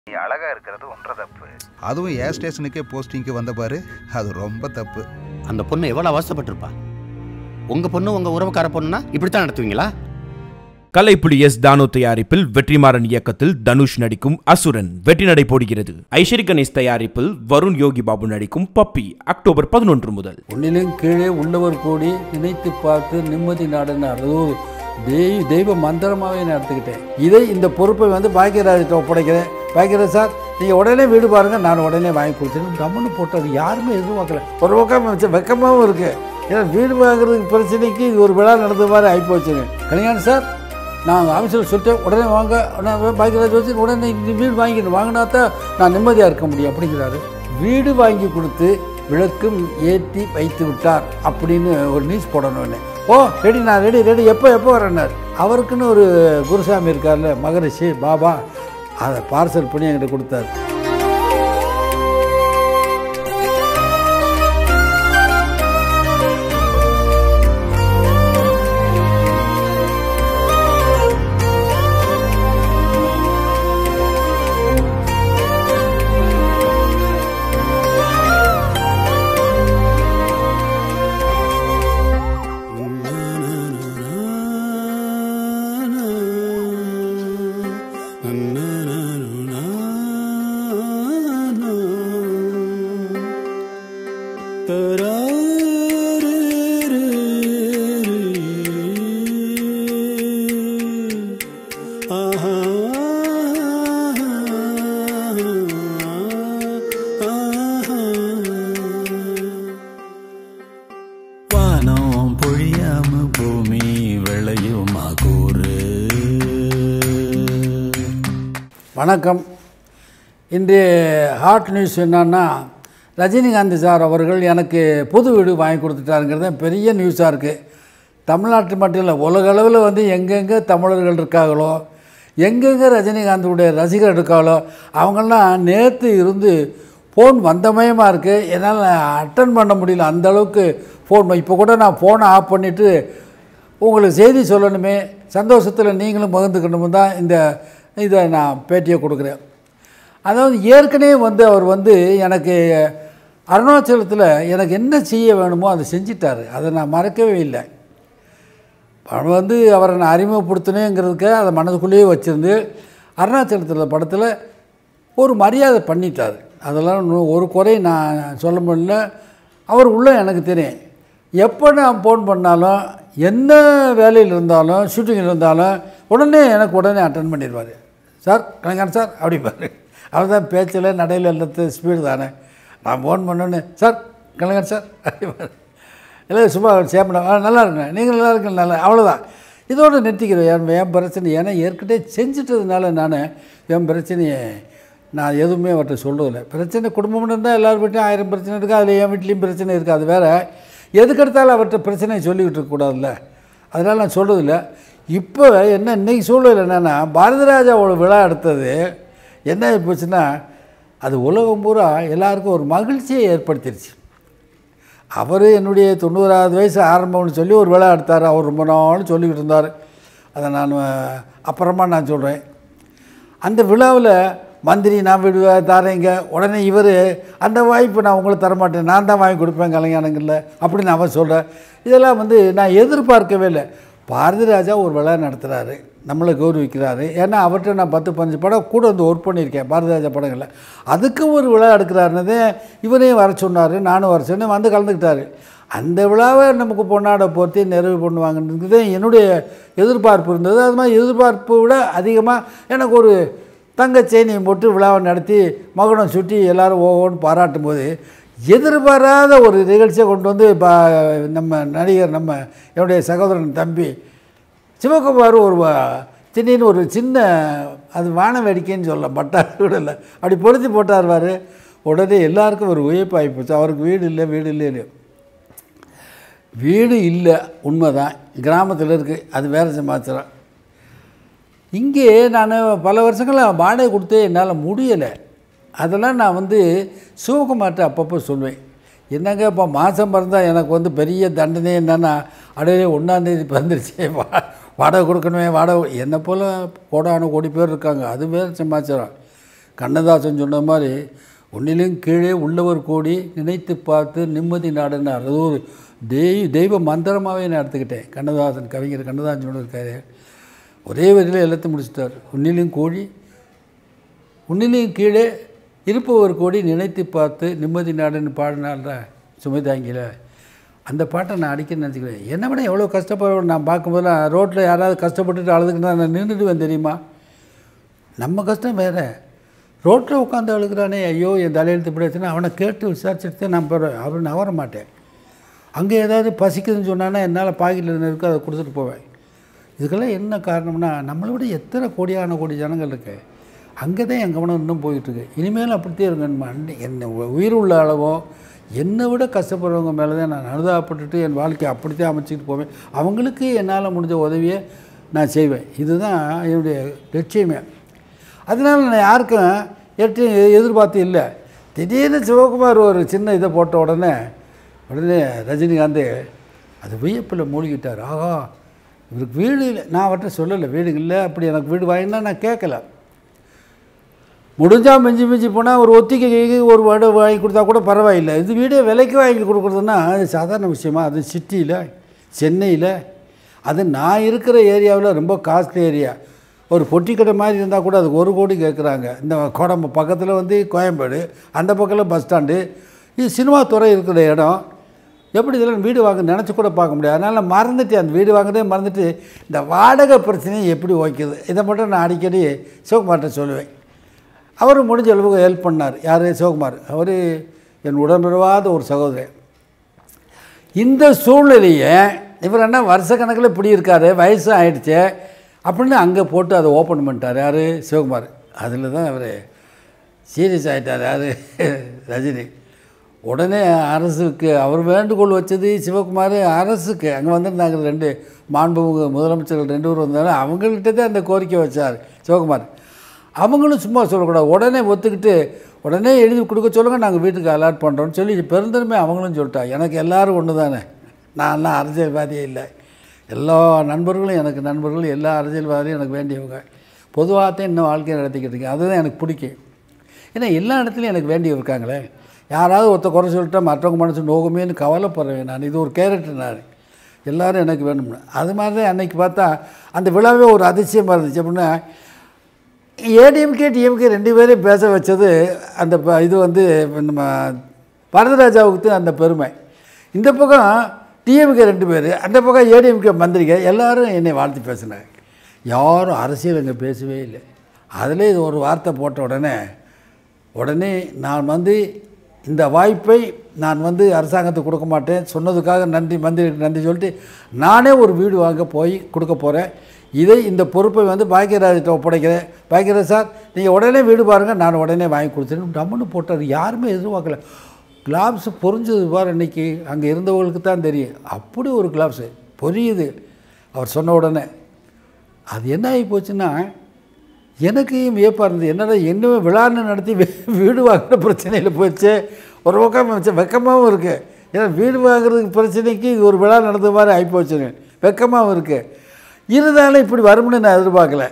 நீ அழகா இருக்கிறது ஒன்ற தப்பு அதுவும் ஏர் ஸ்டேஷனுக்கே போஸ்டிங்க்கு வந்த பாரு அது ரொம்ப தப்பு அந்த பொண்ணு எவ்வளவு அவசரப்பட்டிருப்பா உங்க பொண்ணு உங்க உறவுக்கார பொண்ணுனா இப்படித்தான் நடத்துவீங்களா கலைப்புலி எஸ் தானு தயாரிப்பில் வெற்றிமாறன் இயக்கத்தில் தனுஷ் நடிக்கும் அசுரன் வெற்றி நடை போடுகிறது ஐஸ்வரி கணேஷ் தயாரிப்பில் வருண் யோகி பாபு நடிக்கும் பப்பி அக்டோபர் பதினொன்று முதல் ஒன்னிலும் கீழே உள்ளவர் கூடி நினைத்து பார்த்து நிம்மதி நாடுனார் அது ஒரு தெய்வ தெய்வ மந்திரமாகவே நான் எடுத்துக்கிட்டேன் இதை இந்த பொறுப்பை வந்து பாக்கியராஜத்தை ஒப்படைக்கிறேன் பாக்கியராஜ் சார் நீங்கள் உடனே வீடு பாருங்கள் நான் உடனே வாங்கி கொடுத்தேன் கம்முன்னு போட்டது யாருமே எதிர்பார்க்கல ஒரு பக்கம் வச்ச வெக்கமாகவும் இருக்குது ஏன்னா வீடு வாங்குறதுக்கு பிரச்சனைக்கு இது ஒரு விழா நடந்த மாதிரி ஆகிப்போச்சுங்க கல்யாணம் சார் நான் ஆஃபீஸில் சொல்லிட்டேன் உடனே வாங்க நான் பாக்கியராஜ் வச்சு உடனே இந்த வீடு வாங்கிட்டு வாங்கினா தான் நான் நிம்மதியாக இருக்க முடியும் அப்படிங்கிறாரு வீடு வாங்கி கொடுத்து விளக்கும் ஏற்றி வைத்து விட்டார் அப்படின்னு ஒரு நியூஸ் போடணும்னு ஓ ரெடி நான் ரெடி ரெடி எப்போ எப்போ வரேன்னார் அவருக்குன்னு ஒரு குருசாமி இருக்கார்ல மகரிஷி பாபா அதை பார்சல் பண்ணி என்கிட்ட கொடுத்தாரு வானம் பொழியாம பூமி விளையுமா கூறு வணக்கம் இன்றைய ஹாட் நியூஸ் என்னன்னா ரஜினிகாந்த் சார் அவர்கள் எனக்கு புது வீடு வாங்கி கொடுத்துட்டாருங்கிறது தான் பெரிய நியூஸாக இருக்குது தமிழ்நாட்டு மட்டும் இல்லை உலக அளவில் வந்து எங்கெங்கே தமிழர்கள் இருக்காங்களோ எங்கெங்கே ரஜினிகாந்துடைய ரசிகர் இருக்காங்களோ அவங்கெல்லாம் நேற்று இருந்து ஃபோன் வந்தமயமாக இருக்குது என்னால் அட்டன் பண்ண முடியல அந்த அளவுக்கு ஃபோன் இப்போ கூட நான் ஃபோனை ஆஃப் பண்ணிவிட்டு உங்களுக்கு செய்தி சொல்லணுமே சந்தோஷத்தில் நீங்களும் பகிர்ந்துக்கணும் தான் இந்த இதை நான் பேட்டியை கொடுக்குறேன் அதாவது ஏற்கனவே வந்து அவர் வந்து எனக்கு அருணாச்சலத்தில் எனக்கு என்ன செய்ய வேணுமோ அதை செஞ்சிட்டாரு அதை நான் மறக்கவே இல்லை அவர் வந்து அவரை நான் அறிமுகப்படுத்தினேங்கிறதுக்கு அதை மனதுக்குள்ளேயே வச்சுருந்து அருணாச்சலத்தில் படத்தில் ஒரு மரியாதை பண்ணிட்டார் அதெல்லாம் இன்னும் ஒரு குறை நான் சொல்ல முடியல அவர் உள்ள எனக்கு தெரியும் எப்போ நான் ஃபோன் பண்ணாலும் என்ன வேலையில் இருந்தாலும் ஷூட்டிங்கில் இருந்தாலும் உடனே எனக்கு உடனே அட்டன் பண்ணிடுவார் சார் கலைஞர் சார் அப்படிப்பாரு அவர் தான் பேச்சில் நடையில் எல்லாத்து ஸ்பீடு தானே நான் ஃபோன் பண்ணோன்னே சார் கலைஞர் சார் அப்படிப்பாரு இல்லை சும்மா சேப்படம் ஆ நல்லா இருக்குங்க நீங்கள் நல்லா இருக்கீங்க நல்லா அவ்வளோதான் இதோடு நிறுத்திக்கிறேன் என் என் பிரச்சனை ஏன்னா ஏற்கனவே செஞ்சிட்டதுனால நான் என் பிரச்சனையை நான் எதுவுமே அவர்கிட்ட சொல்கிறதில்ல பிரச்சனை குடும்பம்னு இருந்தால் எல்லார் வீட்லையும் ஆயிரம் பிரச்சனை இருக்குது அதில் என் வீட்லேயும் பிரச்சனை இருக்குது அது வேறு எதுக்கெடுத்தாலும் அவர்கிட்ட பிரச்சனையை சொல்லிக்கிட்டு இருக்கக்கூடாதுல்ல அதனால் நான் சொல்கிறதில்ல இப்போ என்ன இன்றைக்கி சூழல் என்னென்னா பாரதிராஜாவோட விழா எடுத்தது என்ன ஆகி போச்சுன்னா அது உலகம் பூரா எல்லாருக்கும் ஒரு மகிழ்ச்சியை ஏற்படுத்திடுச்சு அவர் என்னுடைய தொண்ணூறாவது வயசு ஆரம்பம்னு சொல்லி ஒரு விழா எடுத்தார் அவர் ரொம்ப நாள் சொல்லிக்கிட்டு இருந்தார் அதை நான் அப்புறமா நான் சொல்கிறேன் அந்த விழாவில் மந்திரி நான் விடுவ தரேங்க உடனே இவர் அந்த வாய்ப்பு நான் உங்களுக்கு தரமாட்டேன் நான் தான் வாங்கி கொடுப்பேன் கலைஞானங்களில் அப்படின்னு அவன் சொல்கிறேன் இதெல்லாம் வந்து நான் எதிர்பார்க்கவே இல்லை பாரதி ராஜா ஒரு விழா நடத்துகிறாரு நம்மளை கௌரவிக்கிறாரு ஏன்னா அவர்கிட்ட நான் பத்து பதினஞ்சு படம் கூட வந்து ஒர்க் பண்ணியிருக்கேன் பாரதி ராஜா படங்களில் அதுக்கு ஒரு விழா எடுக்கிறாருன்னதே இவரையும் வர சொன்னார் நானும் வர சொன்னேன் வந்து கலந்துக்கிட்டாரு அந்த விழாவை நமக்கு பொன்னாட போர்த்தி நிறைவு பண்ணுவாங்கன்றது என்னுடைய எதிர்பார்ப்பு இருந்தது அது மாதிரி எதிர்பார்ப்பை விட அதிகமாக எனக்கு ஒரு தங்க சேனியை போட்டு விழாவை நடத்தி மகுடம் சுட்டி எல்லாரும் ஓவோன்னு பாராட்டும் போது எதிர்பாராத ஒரு நிகழ்ச்சியை கொண்டு வந்து பா நம்ம நடிகர் நம்ம என்னுடைய சகோதரன் தம்பி சிவகுமார் ஒரு திடீர்னு ஒரு சின்ன அது வான வேடிக்கைன்னு சொல்லலாம் பட்டாசு கூட இல்லை அப்படி பொருத்தி போட்டார் வாரு உடனே எல்லாருக்கும் ஒரு உயர்ப்பு ஆகிப்போச்சு அவருக்கு வீடு இல்லை வீடு இல்லைன்னு வீடு இல்லை உண்மைதான் கிராமத்தில் இருக்குது அது வேறு சமாச்சாரம் இங்கே நான் பல வருஷங்களாக வாடகை கொடுத்து என்னால் முடியலை அதெல்லாம் நான் வந்து சிவகுமார்ட்ட அப்பப்போ சொல்லுவேன் என்னங்க இப்போ மாதம் பிறந்தால் எனக்கு வந்து பெரிய தண்டனை என்னென்னா அடையே ஒன்றாந்தேதி பிறந்துருச்சு வா வாடகை கொடுக்கணுமே வாடகை என்னை போல் கோடான கோடி பேர் இருக்காங்க அது வேறு சமாச்சாரம் கண்ணதாசன் சொன்ன மாதிரி ஒன்றிலும் கீழே உள்ளவர் கோடி நினைத்து பார்த்து நிம்மதி நாடுனார் அது ஒரு தெய்வ தெய்வ மந்திரமாகவே நான் எடுத்துக்கிட்டேன் கண்ணதாசன் கவிஞர் கண்ணதாசன் சொல்லியிருக்காரு ஒரே வரியில் எல்லாத்தையும் முடிச்சிட்டார் ஒன்றிலும் கோழி உன்னிலையும் கீழே இருப்பவர் கோடி நினைத்து பார்த்து நிம்மதி நாடுன்னு பாடினால்ற சுமைதாங்கியில் அந்த பாட்டை நான் அடிக்க நினச்சிக்கிறேன் என்னை விட எவ்வளோ கஷ்டப்படுறோம் நான் பார்க்கும்போதெல்லாம் ரோட்டில் யாராவது கஷ்டப்பட்டுட்டு அழுதுக்குன்னா நான் நின்றுடுவேன் தெரியுமா நம்ம கஷ்டம் வேறு ரோட்டில் உட்காந்து அழுகிறானே ஐயோ என் தலையெழுத்து பிடிச்சுன்னா அவனை கேட்டு விசாரிச்சுட்டு தான் நான் போகிறேன் அவன் நவர மாட்டேன் அங்கே ஏதாவது பசிக்குதுன்னு சொன்னான்னா என்னால் பாக்கெட்டில் இருக்கு அதை கொடுத்துட்டு போவேன் இதுக்கெல்லாம் என்ன காரணம்னா நம்மளை விட எத்தனை கோடியான கோடி ஜனங்கள் இருக்கு அங்கே தான் என் கவனம் இன்னும் போயிட்டுருக்கு இனிமேல் அப்படித்தே இருங்க என்ன உயிர் உள்ள அளவோ என்னை விட கஷ்டப்படுறவங்க மேலே தான் நான் அனுதாபப்பட்டுட்டு என் வாழ்க்கையை அப்படித்தான் அமைச்சிக்கிட்டு போவேன் அவங்களுக்கு என்னால் முடிஞ்ச உதவியை நான் செய்வேன் இதுதான் என்னுடைய லட்சியமே அதனால் நான் யாருக்கும் எட்டு எதிர்பார்த்து இல்லை திடீர்னு சிவகுமார் ஒரு சின்ன இதை போட்ட உடனே உடனே ரஜினிகாந்த் அது வியப்பில் மூழ்கிட்டார் ஆகா இவருக்கு வீடு இல்லை நான் அவர்கிட்ட சொல்லலை வீடு இல்லை அப்படி எனக்கு வீடு வாங்கினா நான் கேட்கல முடிஞ்சால் மிஞ்சி மிஞ்சி போனால் ஒரு ஒத்திகைக்கு ஒரு வீடு வாங்கி கொடுத்தா கூட பரவாயில்லை இது வீடே விலைக்கு வாங்கி கொடுக்குறதுன்னா அது சாதாரண விஷயமா அது சிட்டியில் சென்னையில் அது நான் இருக்கிற ஏரியாவில் ரொம்ப காஸ்ட்லி ஏரியா ஒரு பொட்டி கடை மாதிரி இருந்தால் கூட அதுக்கு ஒரு கோடி கேட்குறாங்க இந்த கோடம்பு பக்கத்தில் வந்து கோயம்பேடு அந்த பக்கத்தில் பஸ் ஸ்டாண்டு இது சினிமா துறை இருக்கிற இடம் எப்படி இதெல்லாம் வீடு வாங்க நினச்சி கூட பார்க்க முடியாது அதனால் நான் மறந்துட்டேன் அந்த வீடு வாங்குறதே மறந்துட்டு இந்த வாடகை பிரச்சனையை எப்படி ஓய்க்குது இதை மட்டும் நான் அடிக்கடி சிவகுமார்கிட்ட சொல்லுவேன் அவர் முடிஞ்ச அளவுக்கு ஹெல்ப் பண்ணார் யார் சிவகுமார் அவர் என் உடன்பிறவாத ஒரு சகோதரன் இந்த சூழ்நிலையை இவர் என்ன வருஷக்கணக்கில் இப்படி இருக்காரு வயசும் ஆயிடுச்சு அப்படின்னு அங்கே போட்டு அதை ஓப்பன் பண்ணிட்டார் யார் சிவகுமார் அதில் தான் அவர் சீரியஸ் ஆகிட்டார் யார் ரஜினி உடனே அரசுக்கு அவர் வேண்டுகோள் வச்சது சிவகுமார் அரசுக்கு அங்கே வந்திருந்தாங்க ரெண்டு மாண்புமிகு முதலமைச்சர்கள் ரெண்டு பேரும் வந்தாலும் அவங்கள்ட்ட தான் அந்த கோரிக்கை வச்சார் சிவகுமார் அவங்களும் சும்மா சொல்லக்கூடாது உடனே ஒத்துக்கிட்டு உடனே எழுதி கொடுக்க சொல்லுங்கள் நாங்கள் வீட்டுக்கு அலாட் பண்ணுறோம்னு சொல்லி பெருந்தன்மை அவங்களும் சொல்லிட்டா எனக்கு எல்லாரும் ஒன்று தானே நான்லாம் அரசியல்வாதியே இல்லை எல்லா நண்பர்களும் எனக்கு நண்பர்கள் எல்லா அரசியல்வாதியும் எனக்கு வேண்டியவங்க பொதுவாகத்தான் இன்னும் வாழ்க்கையை நடத்திக்கிட்டு இருக்கேன் அதுதான் எனக்கு பிடிக்கும் ஏன்னா எல்லா இடத்துலையும் எனக்கு வேண்டியவங்க இருக்காங்களே யாராவது ஒருத்த குறை சொல்லிட்டா மற்றவங்க மனசு நோகுமேன்னு கவலைப்படுறேன் நான் இது ஒரு கேரக்டர் நான் எல்லாரும் எனக்கு வேணும்னு அது மாதிரி தான் அன்னைக்கு பார்த்தா அந்த விழாவே ஒரு அதிசயமாக இருந்துச்சு அப்படின்னா ஏடிஎம்கே டிஎம்கே ரெண்டு பேரையும் பேச வச்சது அந்த ப- இது வந்து நம்ம வரதராஜாவுக்கு தான் அந்த பெருமை இந்த பக்கம் டிஎம்கே ரெண்டு பேர் அந்த பக்கம் ஏடிஎம்கே மந்திரிங்க எல்லாரும் என்னை வாழ்த்து பேசினாங்க யாரும் அரசியல் அங்கே பேசவே இல்லை அதில் இது ஒரு வார்த்தை போட்ட உடனே உடனே நான் வந்து இந்த வாய்ப்பை நான் வந்து அரசாங்கத்துக்கு கொடுக்க மாட்டேன் சொன்னதுக்காக நன்றி மந்திரிக்கு நன்றி சொல்லிட்டு நானே ஒரு வீடு வாங்க போய் கொடுக்க போகிறேன் இதை இந்த பொறுப்பை வந்து பாக்கியராஜ்கிட்ட ஒப்படைக்கிறேன் பாக்கியராஜ் சார் நீங்கள் உடனே வீடு பாருங்கள் நான் உடனே வாங்கி கொடுத்துருன்னு டம்முன்னு போட்டார் யாருமே எதிர்பார்க்கல கிளாப்ஸ் பொறிஞ்சது பார் இன்னைக்கு அங்கே இருந்தவங்களுக்கு தான் தெரியும் அப்படி ஒரு கிளாப்ஸு பொரியுது அவர் சொன்ன உடனே அது என்ன ஆகி போச்சுன்னா எனக்கு வியப்பாக இருந்தது என்னடா என்னவே விழான்னு நடத்தி வீ- வீடு வாங்குற பிரச்சனையில் போச்சு ஒரு பக்கம் வச்சு வெக்கமாகவும் இருக்குது ஏன்னா வீடு வாங்குறதுக்கு பிரச்சனைக்கு இது ஒரு விழா நடந்த மாதிரி ஆகிப்போச்சுங்க வெக்கமாகவும் இருக்குது இருந்தாலும் இப்படி வரும்னு நான் எதிர்பார்க்கல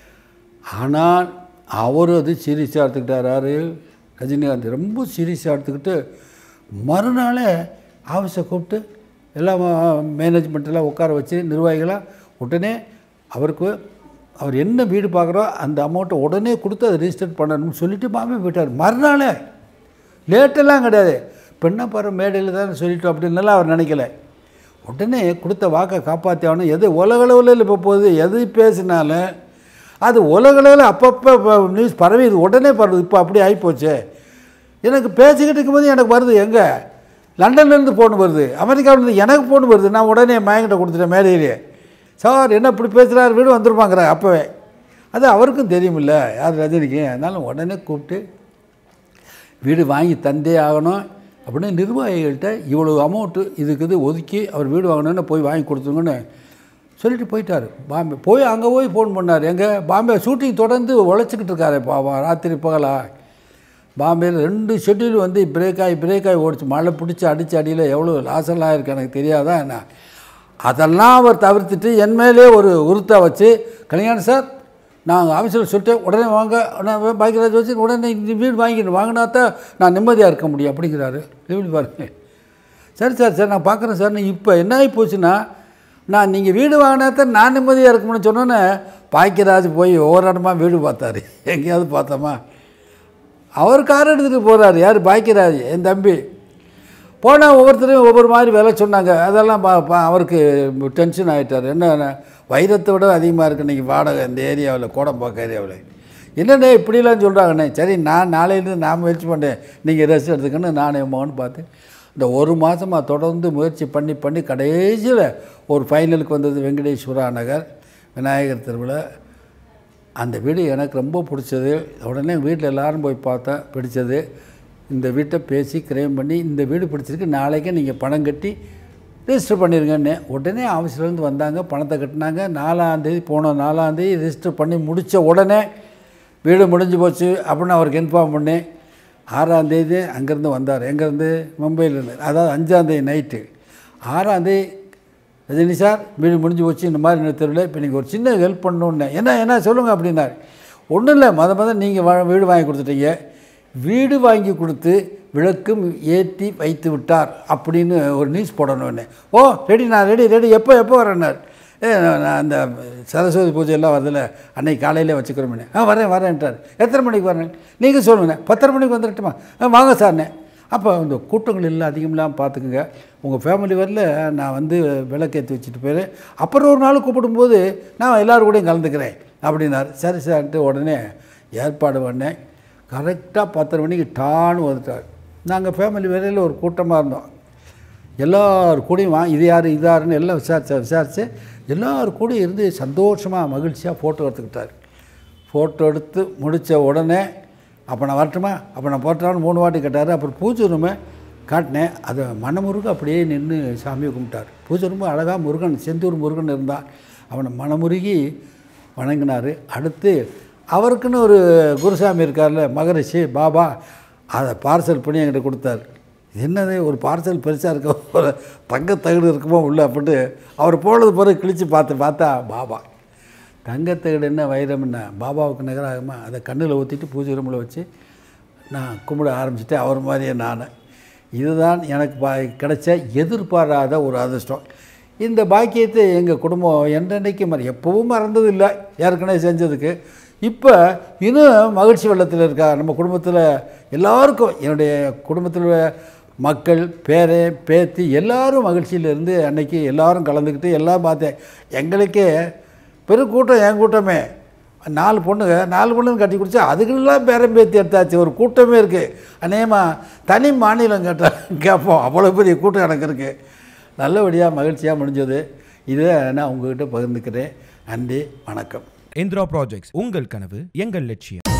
ஆனால் அவர் அது சீரியஸாக எடுத்துக்கிட்டார் யாரு ரஜினிகாந்த் ரொம்ப சீரியஸாக எடுத்துக்கிட்டு மறுநாளே ஆஃபீஸை கூப்பிட்டு எல்லாம் மேனேஜ்மெண்ட்டெல்லாம் உட்கார வச்சு நிர்வாகிகளாக உடனே அவருக்கு அவர் என்ன வீடு பார்க்குறோ அந்த அமௌண்ட்டை உடனே கொடுத்து அதை ரிஜிஸ்டர் பண்ணணும்னு சொல்லிட்டு மாமே போயிட்டார் மறுநாளே லேட்டெல்லாம் கிடையாது பெண்ணை பாரு மேடையில் தான் சொல்லிட்டோம் அப்படின்னுலாம் அவர் நினைக்கல உடனே கொடுத்த வாக்கை காப்பாற்றி ஆகணும் எது உலகளவில் இப்போ போகுது எது பேசினாலும் அது உலகளவில் அப்பப்போ நியூஸ் பரவிது உடனே பரவுது இப்போ அப்படி ஆகிப்போச்சு எனக்கு பேசிக்கிட்டு இருக்கும்போது எனக்கு வருது எங்கே லண்டன்லேருந்து ஃபோன் வருது அமெரிக்காவிலேருந்து எனக்கு ஃபோன் வருது நான் உடனே மயங்கிட்ட கொடுத்துட்டேன் மேடையிலே சார் என்ன இப்படி பேசுகிறாரு வீடு வந்துருப்பாங்கிறார் அப்போவே அது அவருக்கும் தெரியுமில்ல யார் ரஜினிக்கு அதனால உடனே கூப்பிட்டு வீடு வாங்கி தந்தே ஆகணும் அப்படின்னு நிர்வாகிகள்கிட்ட இவ்வளோ அமௌண்ட்டு இதுக்கு இது ஒதுக்கி அவர் வீடு வாங்கணும்னு போய் வாங்கி கொடுத்துங்கன்னு சொல்லிட்டு போயிட்டார் பாம்பே போய் அங்கே போய் ஃபோன் பண்ணார் எங்கே பாம்பே ஷூட்டிங் தொடர்ந்து உழைச்சிக்கிட்டு இருக்காரு பாவம் ராத்திரி பகலா பாம்பேயில் ரெண்டு ஷெட்யூல் வந்து பிரேக் ஆகி பிரேக் ஆகி ஓடிச்சு மழை பிடிச்சி அடிச்சு அடியில் எவ்வளோ லாஸ் எல்லாம் இருக்குது எனக்கு தெரியாதா என்ன அதெல்லாம் அவர் தவிர்த்துட்டு என் மேலே ஒரு உருத்தை வச்சு கல்யாணம் சார் நான் ஆஃபீஸில் சொல்லிட்டு உடனே வாங்க நான் பாக்கியராஜ் வச்சு உடனே இந்த வீடு வாங்கிக்கணும் வாங்கினா தான் நான் நிம்மதியாக இருக்க முடியும் அப்படிங்கிறாரு எப்படி பாருங்க சரி சார் சார் நான் பார்க்குறேன் சார் நீ இப்போ என்ன ஆகி போச்சுன்னா நான் நீங்கள் வீடு வாங்கினா தான் நான் நிம்மதியாக இருக்கணும்னு சொன்னோன்னே பாக்கியராஜ் போய் ஒவ்வொரு இடமா வீடு பார்த்தாரு எங்கேயாவது பார்த்தோமா அவர் கார் எடுத்துகிட்டு போகிறாரு யார் பாக்கியராஜ் என் தம்பி போனால் ஒவ்வொருத்தரையும் ஒவ்வொரு மாதிரி விலை சொன்னாங்க அதெல்லாம் பா பா அவருக்கு டென்ஷன் ஆகிட்டார் என்ன வைரத்தை விட அதிகமாக இருக்குது இன்றைக்கி வாடகை இந்த ஏரியாவில் கோடம்பாக்கம் ஏரியாவில் என்னண்ணே இப்படிலாம் சொல்கிறாங்கண்ணே சரி நான் நாளையிலேருந்து நான் முயற்சி பண்ணேன் நீங்கள் ரெஸ்ட் எடுத்துக்கன்னு நான் என் மகன் பார்த்து இந்த ஒரு மாதமாக தொடர்ந்து முயற்சி பண்ணி பண்ணி கடைசியில் ஒரு ஃபைனலுக்கு வந்தது வெங்கடேஸ்வரா நகர் விநாயகர் திருவிழா அந்த வீடு எனக்கு ரொம்ப பிடிச்சது உடனே வீட்டில் எல்லாரும் போய் பார்த்தேன் பிடிச்சது இந்த வீட்டை பேசி கிரைம் பண்ணி இந்த வீடு பிடிச்சிருக்கு நாளைக்கே நீங்கள் பணம் கட்டி ரெஜிஸ்டர் பண்ணிருங்கன்னு உடனே ஆஃபீஸ்லேருந்து வந்தாங்க பணத்தை கட்டினாங்க நாலாந்தேதி போன நாலாந்தேதி ரெஜிஸ்டர் பண்ணி முடித்த உடனே வீடு முடிஞ்சு போச்சு அப்படின்னு அவருக்கு இன்ஃபார்ம் பண்ணேன் ஆறாந்தேதி அங்கேருந்து வந்தார் எங்கேருந்து மும்பையிலேருந்து அதாவது அஞ்சாந்தேதி நைட்டு ஆறாந்தேதி ரஜினி சார் வீடு முடிஞ்சு போச்சு இந்த மாதிரி தெருவில் இப்போ நீங்கள் ஒரு சின்ன ஹெல்ப் பண்ணணுன்னு என்ன என்ன சொல்லுங்கள் அப்படின்னாரு ஒன்றும் இல்லை மொத மொதல் நீங்கள் வா வீடு வாங்கி கொடுத்துட்டீங்க வீடு வாங்கி கொடுத்து விளக்கும் ஏற்றி வைத்து விட்டார் அப்படின்னு ஒரு நியூஸ் போடணும்னு ஓ ரெடி நான் ரெடி ரெடி எப்போ எப்போ வரேன்னார் ஏ நான் அந்த சரஸ்வதி பூஜை எல்லாம் வருதுல்ல அன்னைக்கு காலையிலே வச்சுக்கிறோம்னே ஆ வரேன் வரேன்ட்டார் எத்தனை மணிக்கு வரேன் நீங்கள் சொல்லுங்கண்ணே பத்தரை மணிக்கு வந்துடட்டுமா ஆ வாங்க சார்ண்ணே அப்போ இந்த கூட்டங்கள் எல்லாம் அதிகம்லாம் பார்த்துக்குங்க உங்கள் ஃபேமிலி வரல நான் வந்து விளக்கேற்றி வச்சுட்டு போயிரு அப்புறம் ஒரு நாள் கூப்பிடும்போது நான் எல்லோரும் கூடயும் கலந்துக்கிறேன் அப்படின்னாரு சரி சார்ன்ட்டு உடனே ஏற்பாடு பண்ணேன் கரெக்டாக பத்தரை மணிக்கு டான்னு வந்துட்டார் நாங்கள் ஃபேமிலி வேலையில் ஒரு கூட்டமாக இருந்தோம் எல்லார் கூடயும் வா இது யார் இது யாருன்னு எல்லாம் விசாரிச்சா விசாரித்து எல்லார் கூடயும் இருந்து சந்தோஷமாக மகிழ்ச்சியாக ஃபோட்டோ எடுத்துக்கிட்டார் ஃபோட்டோ எடுத்து முடித்த உடனே அப்போ நான் வரட்டுமா அப்போ நான் போட்டான்னு மூணு வாட்டி கேட்டார் அப்புறம் பூஜை ரூமை காட்டினேன் அதை மனமுருக அப்படியே நின்று சாமியை கும்பிட்டார் பூஜை ரொம்ப அழகாக முருகன் செந்தூர் முருகன் இருந்தான் அவனை மனமுருகி வணங்கினார் அடுத்து அவருக்குன்னு ஒரு குருசாமி இருக்கார்ல மகரிஷி பாபா அதை பார்சல் பண்ணி என்கிட்ட கொடுத்தாரு இது என்னது ஒரு பார்சல் பெருசாக இருக்க ஒரு தங்கத்தகடு இருக்குமோ உள்ள அப்படின்ட்டு அவர் போனது பிறகு கிழித்து பார்த்து பார்த்தா பாபா தங்கத்தகடு என்ன வைரம் என்ன பாபாவுக்கு நிகராகுமா அதை கண்ணில் ஊற்றிட்டு பூஜை ரூமில் வச்சு நான் கும்பிட ஆரம்பிச்சிட்டேன் அவர் மாதிரியே நான் இதுதான் எனக்கு பா கிடைச்ச எதிர்பாராத ஒரு அதிர்ஷ்டம் இந்த பாக்கியத்தை எங்கள் குடும்பம் என்றென்னைக்கு மற எப்பவும் மறந்தது இல்லை ஏற்கனவே செஞ்சதுக்கு இப்போ இன்னும் மகிழ்ச்சி வெள்ளத்தில் இருக்கா நம்ம குடும்பத்தில் எல்லாருக்கும் என்னுடைய குடும்பத்தில் உள்ள மக்கள் பேரே பேத்தி எல்லாரும் மகிழ்ச்சியில் இருந்து அன்னைக்கு எல்லாரும் கலந்துக்கிட்டு எல்லாம் பார்த்தேன் எங்களுக்கே பெருக்கூட்டம் என் கூட்டமே நாலு பொண்ணுங்க நாலு பொண்ணுங்க கட்டி குடிச்சா அதுக்கெல்லாம் பேரம் பேத்தி எடுத்தாச்சு ஒரு கூட்டமே இருக்குது அநேகமாக தனி மாநிலம் கேட்டா கேட்போம் அவ்வளோ பெரிய கூட்டம் எனக்கு இருக்குது நல்லபடியாக மகிழ்ச்சியாக முடிஞ்சது இதை நான் உங்ககிட்ட பகிர்ந்துக்கிறேன் நன்றி வணக்கம் இந்திரா ப்ராஜெக்ட்ஸ் உங்கள் கனவு எங்கள் லட்சியம்